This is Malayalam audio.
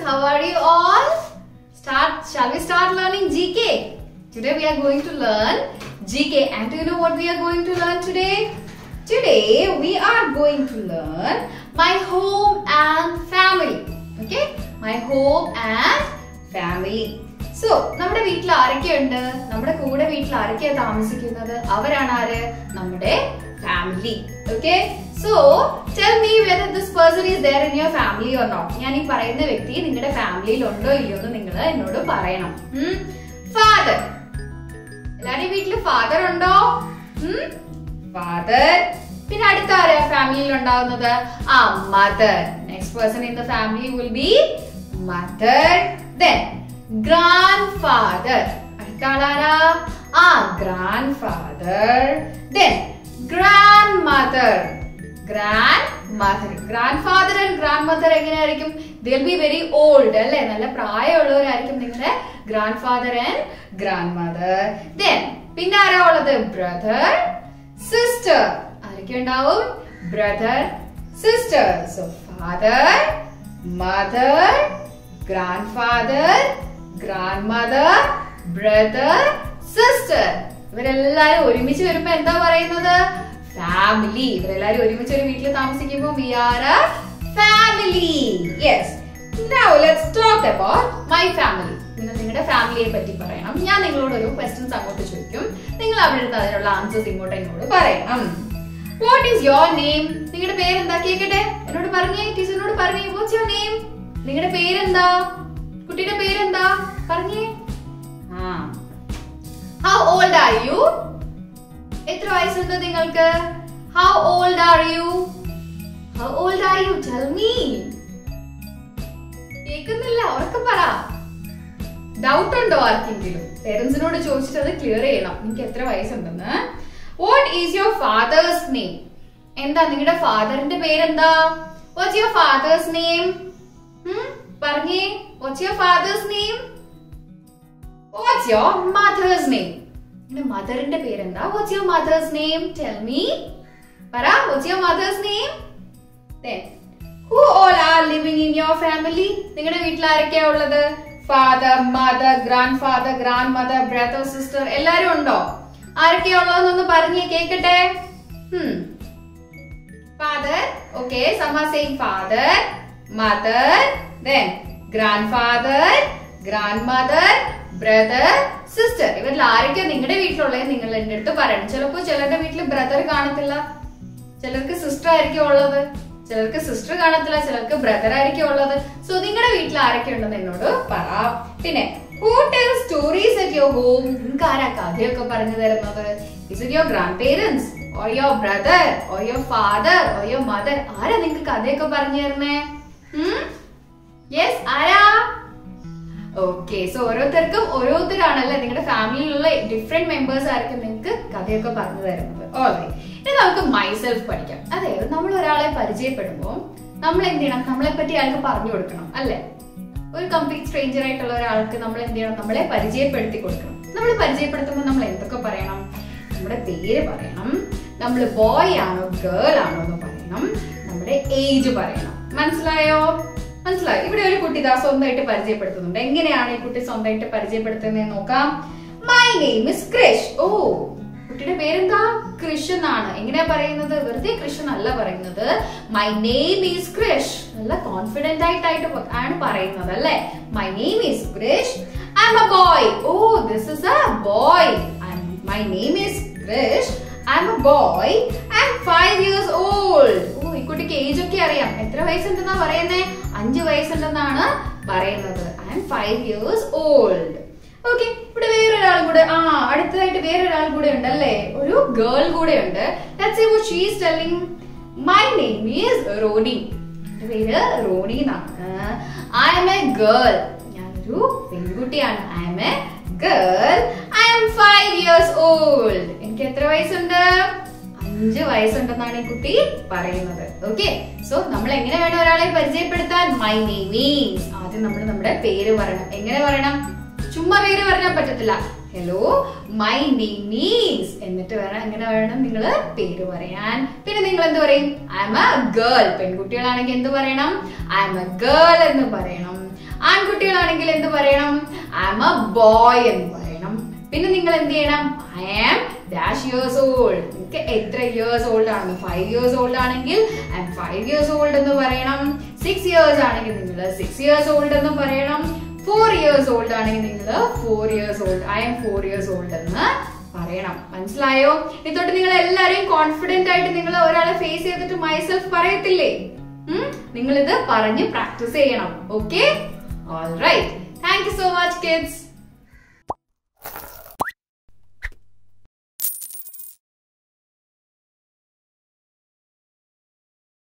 how are you all? Start, shall we start learning GK? Today we are going to learn GK. And do you know what we are going to learn today? Today we are going to learn my home and family. Okay? My home and family. So നമ്മുടെ വീട്ടിൽ ആരൊക്കെയുണ്ട് നമ്മുടെ കൂടെ വീട്ടിൽ ആരൊക്കെയാ താമസിക്കുന്നത് അവരാണ് ആര് നമ്മുടെ family okay so tell me whether this person is there in your family or not ഞാൻ ഈ പറയുന്ന വ്യക്തി നിങ്ങളുടെ ഫാമിലിയിൽ ഉണ്ടോ ഇല്ലയോ എന്ന് നിങ്ങൾ എന്നോട് പറയണം ഫാദർ എല്ലാവരുടെയും വീട്ടിൽ ഫാദർ ഉണ്ടോ ഫാദർ പിന്നെ അടുത്ത ആരാ ഫാമിലിയിൽ ഉണ്ടാവുന്നത് ആ mother next person in the family will be mother then grandfather അടുത്ത ആളാരാ ആ grandfather then grandmother grandmother grandfather and grandmother എങ്ങനെയായിരിക്കും ദിൽ ബി വെരി ഓൾഡ് അല്ലെ നല്ല പ്രായമുള്ളവരായിരിക്കും നിങ്ങളുടെ grandfather and grandmother then പിന്നെ ആരാ ഉള്ളത് ബ്രദർ സിസ്റ്റർ ആരൊക്കെ ഉണ്ടാവും brother sister so father mother grandfather grandmother brother sister ഇവരെല്ലാരും ഒരുമിച്ച് വരുമ്പോ എന്താ പറയുന്നത് ഫാമിലി ഇവരെല്ലാരും ഒരുമിച്ച് ഒരു വീട്ടിൽ താമസിക്കുമ്പോൾ we are a family yes Now let's talk about my family. നിങ്ങൾ നിങ്ങളുടെ ഫാമിലിയെ പറ്റി പറയണം ഞാൻ നിങ്ങളോട് ഒരു ക്വസ്റ്റ്യൻസ് അങ്ങോട്ട് ചോദിക്കും നിങ്ങൾ അവിടെ നിന്ന് അതിനുള്ള ആൻസേഴ്സ് ഇങ്ങോട്ട് എന്നോട് പറയണം വാട്ട് ഈസ് യുവർ നെയിം നിങ്ങളുടെ പേരെന്താ കേക്കട്ടെ എന്നോട് പറഞ്ഞേ ടീച്ചറിനോട് പറഞ്ഞേ വാട്ട്സ് യുവർ നെയിം നിങ്ങളുടെ പേരെന്താ കുട്ടിയുടെ പേരെന്താ പറഞ്ഞേ ആ ഹൗ ഓൾഡ് ആർ യു എത്ര വയസ്സുണ്ട് നിങ്ങൾക്ക് how old are you how old are you tell me കേൾക്കുന്നില്ല ഉറക്കെ പറ ഡൗട്ട് ഉണ്ടോ ആർക്കെങ്കിലും പേരൻസിനോട് ചോദിച്ചിട്ട് അത് ക്ലിയർ ചെയ്യണം എനിക്ക് എത്ര വയസ്സുണ്ടെന്ന് what is your father's name എന്താ നിങ്ങളുടെ ഫാദറിന്റെ പേരെന്താ വാട്ട്സ് യുവർ ഫാദേഴ്സ് നെയിം പറഞ്ഞേ what's your father's name what's your mother's name നിങ്ങളുടെ മദറിന്റെ പേരെന്താ what's your mother's name tell me പറ what's your mother's name who all are living in your family നിങ്ങളുടെ വീട്ടിൽ ആരൊക്കെയാ ഉള്ളത് father mother grandfather grandmother brother sister എല്ലാരും ഉണ്ടോ ആരൊക്കെയാ ഉള്ളതെന്നൊന്ന് പറഞ്ഞേ കേക്കട്ടെ ഫാദർ ഓക്കെ സമ same father mother then grandfather grandmother brother sister ഇവരിൽ ആരൊക്കെയാ നിങ്ങളുടെ വീട്ടിലുള്ളത് നിങ്ങൾ എന്റെ അടുത്ത് പറയണം ചിലപ്പോ ചിലരുടെ വീട്ടിൽ ബ്രദർ കാണത്തില്ല ചിലർക്ക് സിസ്റ്റർ ആയിരിക്കും ഉള്ളത് ചിലർക്ക് സിസ്റ്റർ കാണത്തില്ല ചിലർക്ക് ബ്രദർ ആയിരിക്കും ഉള്ളത് സോ നിങ്ങളുടെ വീട്ടിൽ ആരൊക്കെ ഉണ്ടെന്ന് എന്നോട് പറ പിന്നെ who tell stories at your home നിങ്ങൾക്ക് ആരാ കഥയൊക്കെ പറഞ്ഞു തരുന്നത് is it your grandparents or your brother or your father or your mother ആരാ നിങ്ങൾക്ക് കഥയൊക്കെ പറഞ്ഞു തരുന്നേ യെസ് ആരാ ഓക്കെ സോ ഓരോരുത്തർക്കും ഓരോരുത്തരാണല്ലേ നിങ്ങളുടെ ഫാമിലിയിലുള്ള ഡിഫറെന്റ് മെമ്പേഴ്സ് ആയിരിക്കും നിങ്ങൾക്ക് കഥയൊക്കെ പറഞ്ഞു തരുന്നത് ഓൾറൈറ്റ് ഇനി നമുക്ക് മൈസെൽഫ് പഠിക്കാം അതായത് നമ്മൾ ഒരാളെ പരിചയപ്പെടുമ്പോൾ നമ്മൾ എന്ത് ചെയ്യണം നമ്മളെ പറ്റി അയാൾക്ക് പറഞ്ഞു കൊടുക്കണം അല്ലേ ഒരു കംപ്ലീറ്റ് സ്ട്രേഞ്ചർ ആയിട്ടുള്ള ഒരാൾക്ക് നമ്മൾ എന്ത് ചെയ്യണം നമ്മളെ പരിചയപ്പെടുത്തി കൊടുക്കണം നമ്മൾ പരിചയപ്പെടുത്തുമ്പോൾ നമ്മൾ എന്തൊക്കെ പറയണം നമ്മുടെ പേര് പറയണം നമ്മൾ ബോയ് ആണോ ഗേൾ ആണോ എന്ന് പറയണം നമ്മുടെ ഏജ് പറയണം മനസ്സിലായോ മനസ്സിലായോ ഇവിടെ ഒരു കുട്ടി ഇതാ സ്വന്തമായിട്ട് പരിചയപ്പെടുത്തുന്നുണ്ട് എങ്ങനെയാണ് ഈ കുട്ടി സ്വന്തമായിട്ട് പരിചയപ്പെടുത്തുന്നത് നോക്കാം മൈ നെയിം ഇസ് ക്രിഷ് ഓ കുട്ടിയുടെ പേരെന്താ കൃഷ് എന്നാണ് എങ്ങനെയാ പറയുന്നത് വെറുതെ കൃഷ് എന്നല്ല പറയുന്നത് മൈ നെയിം ഈസ് ക്രിഷ് നല്ല കോൺഫിഡന്റ് ആയിട്ടായിട്ട് ആണ് പറയുന്നത് അല്ലെ my name is Krish I am a boy ഓ this is a boy my name is Krish I am a boy I am five years old ഓ ഈ കുട്ടിക്ക് ഏജ് ഒക്കെ അറിയാം എത്ര വയസ്സുണ്ടെന്നാ പറയുന്നേ അഞ്ച് വയസ്സുണ്ടെന്നാണ് പറയുന്നത് I am five years old okay ഇവിടെ വേറൊരാൾ കൂടെ ആ അടുത്തതായിട്ട് വേറൊരാൾ കൂടെ ഉണ്ട് അല്ലേ ഒരു ഗേൾ കൂടെ ഉണ്ട് she's telling my name is Roni എന്റെ പേര് റോണി എന്നാണ് ഐ എം എ ഗേൾ ഞാനൊരു പെൺകുട്ടിയാണ് I am a girl I am five years old എനിക്ക് എത്ര വയസ്സുണ്ട് അഞ്ച് വയസ്സുണ്ടെന്നാണ് ഈ കുട്ടി പറയുന്നത് ഓക്കെ സോ നമ്മൾ എങ്ങനെ വേണം ഒരാളെ പരിചയപ്പെടുത്താൻ മൈ നെയിം ഈസ് ആദ്യം നമ്മൾ നമ്മുടെ പേര് പറയണം എങ്ങനെ പറയണം ചുമ്മാ പേര് പറഞ്ഞാൽ പറ്റത്തില്ല ഹലോ മൈ നെയിം ഈസ് എന്നിട്ട് വേണം എങ്ങനെ വേണം നിങ്ങൾ പേര് പറയാൻ പിന്നെ നിങ്ങൾ എന്ത് പറയും ഐ എം എ ഗേൾ പെൺകുട്ടികളാണെങ്കിൽ എന്ത് പറയണം ഐ എം എ ഗേൾ എന്ന് പറയണം ആൺകുട്ടികളാണെങ്കിൽ എന്ത് പറയണം ഐ എം എ ബോയ് എന്ന് പറയണം പിന്നെ നിങ്ങൾ എന്ത് ചെയ്യണം I am dash years old നിങ്ങൾക്ക് എത്ര ഇയേഴ്സ് ഓൾഡ് ആണ് ഫൈവ് ഇയേഴ്സ് ഓൾഡ് ആണെങ്കിൽ I am five years old എന്ന് പറയണം സിക്സ് ഇയേഴ്സ് ആണെങ്കിൽ നിങ്ങൾ സിക്സ് ഇയേഴ്സ് ഓൾഡ് എന്ന് പറയണം ഫോർ ഇയേഴ്സ് ഓൾഡ് ആണെങ്കിൽ നിങ്ങൾ four years old I am four years old എന്ന് പറയണം മനസ്സിലായോ ഇതോട്ട് നിങ്ങൾ എല്ലാരെയും കോൺഫിഡന്റ് ആയിട്ട് നിങ്ങൾ ഒരാളെ ഫേസ് ചെയ്തിട്ട് മൈസെൽഫ് പറയത്തില്ലേ നിങ്ങൾ ഇത് പറഞ്ഞ് പ്രാക്ടീസ് ചെയ്യണം okay all right thank you so much kids